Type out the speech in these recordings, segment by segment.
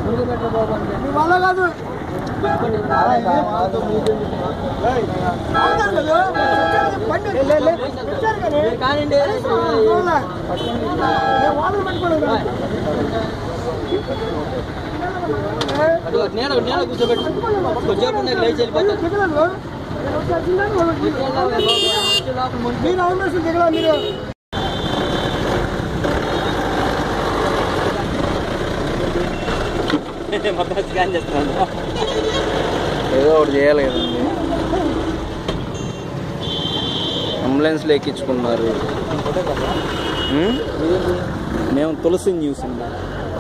మీ వల్ల కాదు బండి పెట్టారు కానీ చూడలే. నేను వాళ్ళని పెట్టుకోలేదు కదా. నేను నేను కూర్చోబెట్టు కొద్దిసేపు ఉన్నాయి లేచి వెళ్ళిపోతాను దిగలేదు. నేను ఒకసారి తిన్నాను, వాళ్ళు మీరు అవకాశం దిగలా మీరు మొత్తం స్కాన్ చేస్తాను ఏదో ఒకటి చేయాలి కదండి అంబులెన్స్లో ఎక్కించుకున్నారు ఉం? మేము తులసి న్యూస్ అండి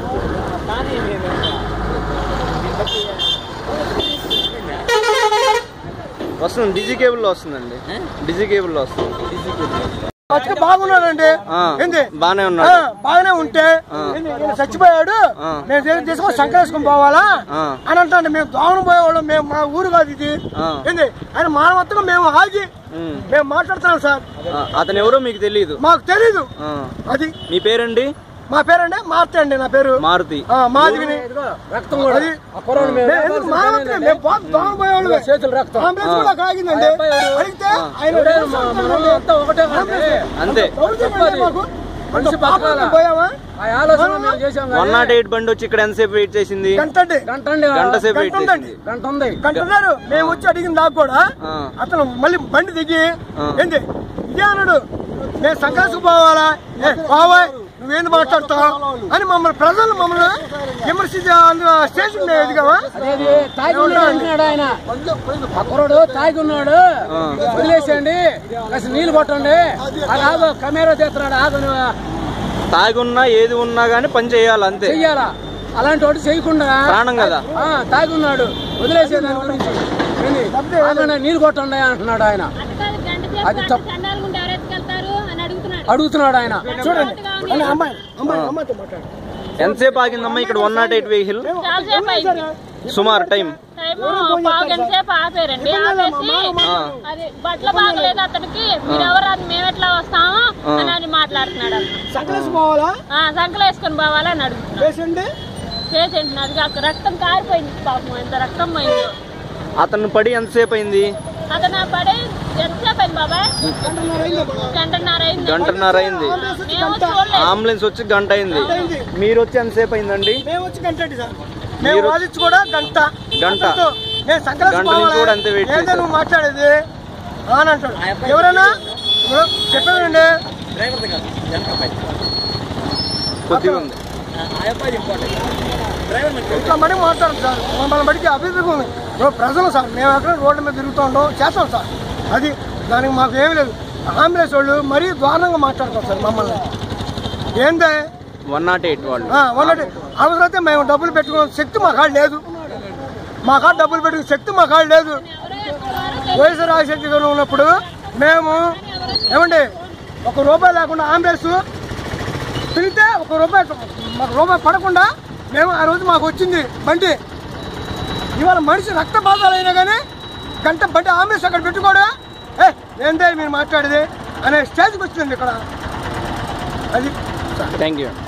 వస్తుంది డిజీ కేబుల్లో వస్తుందండి డిజీ కేబుల్లో వస్తుంది బతికి బాగున్నాడండి ఆ, ఏంది బానే ఆ, ఉన్నాడు బాగానే ఉంటే ఏంది, ఈయన చచ్చిపోయాడు ఆ. మేము దేని తీసుకొని సంకరేసుకొని పోవాలా ఆ. అని అంటే మేము దోమను పోయేవాళ్ళం మేము మా ఊరు కాదు ఇది ఆ. ఏంది ఆయన మానవత్వంగా మేము ఆగి ఉం. మేము మాట్లాడుతున్నాం సార్ ఆ, అతను ఎవరో మీకు తెలియదు మాకు తెలీదు ఆ. అది మీ పేరండి మా పేరండి మార్తే అండి నా పేరు మారుతి ఆ, మాదివిని రక్తం అది మేము ఎందుకు మానవత్వమే, మేము పో- దోమలు పోయేవాళ్ళమే. చేతులు రక్తం అంబులెన్స్ కూడా అక్కడ ఆగిందండి అడిగితే ఆయన ఒకటే అంతే దౌర్జన్యం అండి మాకు. మనిషి అంత పాపం బతకాలా? పోయామా ఆ ఆలోచన మేము చేసాం వన్ నాట్ ఎయిట్ బండి వచ్చి ఇక్కడ ఎంతసేపు వెయిట్ చేసింది గంటండి గంట అండి గంట సేపు వెయిట్ గంట ఉందండి. చేసింది గంట ఉంది కంటున్నారు మేము వచ్చి అడిగిన దాకా కూడా ఆ. అతను మళ్ళీ బండి దిగి ఆ. ఏంది ఇదే అన్నాడు మేము సంక్రాంతికి పోవాలా ఏ బావా నువ్వేంది మాట్లాడతావు అని మమ్మల్ని ప్రజలు మమ్మల్ని విమర్శించే స్టేషన్ మేము ఎదిగామా అదేది తాగి ఉన్నాడు అంటున్నాడు ఆయన ఆ కుర్రాడు తాగి ఉన్నాడు ఆ. వదిలేసేయండి కాస్త నీళ్లు కొట్టండి అది ఆగు కెమెరా తీస్తున్నాడు ఆగు నువ్వు తాగి ఉన్నా ఏది ఉన్నా గానీ పని చేయాలి అంతే చెయ్యాలా అలాంటి వాడు చేయకుండా ప్రాణం కదా ఆ, తాగి ఉన్నాడు వదిలేసే దాని గురించి ఏంది? ఆగండి, నీళ్లు కొట్టండి అంటున్నాడు ఆయన అది తప్పు. చండాలు ఉంటే ఎవరు ఎత్తుకెళ్తారు అని అడుగుతున్నాడు అడుగుతున్నాడు ఆయన చూడండి అని అమ్మాయి అమ్మాయి అమ్మాయితో మాట్లాడు ఎంతసేపు ఆగిందమ్మా ఇక్కడ వన్ నాట్ ఎయిట్ వెహికల్ చాలాసేపు అయింది సుమారు టైం టైము పావు గంట సేపు ఆపారండి ఆపేసి అది బట్టలు బాగలేదు అతనికి మీరు ఎవరు అని మేము ఎట్లా వస్తాము అని అని మాట్లాడుతున్నాడు అతను. సంక్రాంతి పోవాలా ఆ, సంకలు వేసుకొని పోవాలని అని అడుగుతున్నాడు పేషెంట్ పేషెంట్ అది కాక రక్తం కారిపోయింది పాపం ఎంత రక్తం పోయిందో అతను పడి ఎంతసేపు అయింది అతను ఆ పడే ఎంతసేపు అయింది బాబాయ్ గంటన్నర అయింది గంటన్నర అయింది మేము చూడలేదు అంబులెన్స్ వచ్చి గంట అయింది మీరు వచ్చి ఎంతసేపు అయిందండి మేము వచ్చి గంట అండి సార్ మేము వాదించి కూడా గంట గంట. అతనితో మేము సంక్రాంతి గంట నుంచి పోవాలా? కూడా అంతే వెయిట్ ఏందో చేశారు. నువ్వు మాట్లాడేది అని అంటాడు ఎవరైనా ఇప్పుడు చెప్పానండి కొద్దిగా ఉంది ఇట్లా మడి మాట్లాడు సార్ మమ్మల్ని బడికి అభివృద్ధి ఉంది ఇప్పుడు ప్రజలు సార్ మేము ఎక్కడ రోడ్ల మీద తిరుగుతూ ఉంటాం చేస్తాం సార్ అది దానికి మాకు ఏమీ లేదు అంబులెన్స్ వాళ్ళు మరీ దారుణంగా మాట్లాడతాం సార్ మమ్మల్ని ఏందే వన్ నాట్ ఎయిట్ వాళ్ళు ఒకటి అవసరమైతే మేము డబ్బులు పెట్టుకునే శక్తి మా కాడ లేదు మా కాడ డబ్బులు పెట్టుకునే శక్తి మా కాడ లేదు వైఎస్ఆర్ రాజశేఖర్ గారు ఉన్నప్పుడు మేము ఏమండి ఒక రూపాయి లేకుండా అంబులెన్స్ తిరిగితే ఒక రూపాయి మాకు రూపాయి పడకుండా మేము ఆ రోజు మాకు వచ్చింది బండి ఇవాళ మనిషి రక్తపాతాలు అయినా కానీ గంట బండి అంబులెన్స్ అక్కడ పెట్టుకోవడం ఏ ఏందే మీరు మాట్లాడేది అనే స్టేజ్కి వచ్చింది ఇక్కడ అది థ్యాంక్ యూ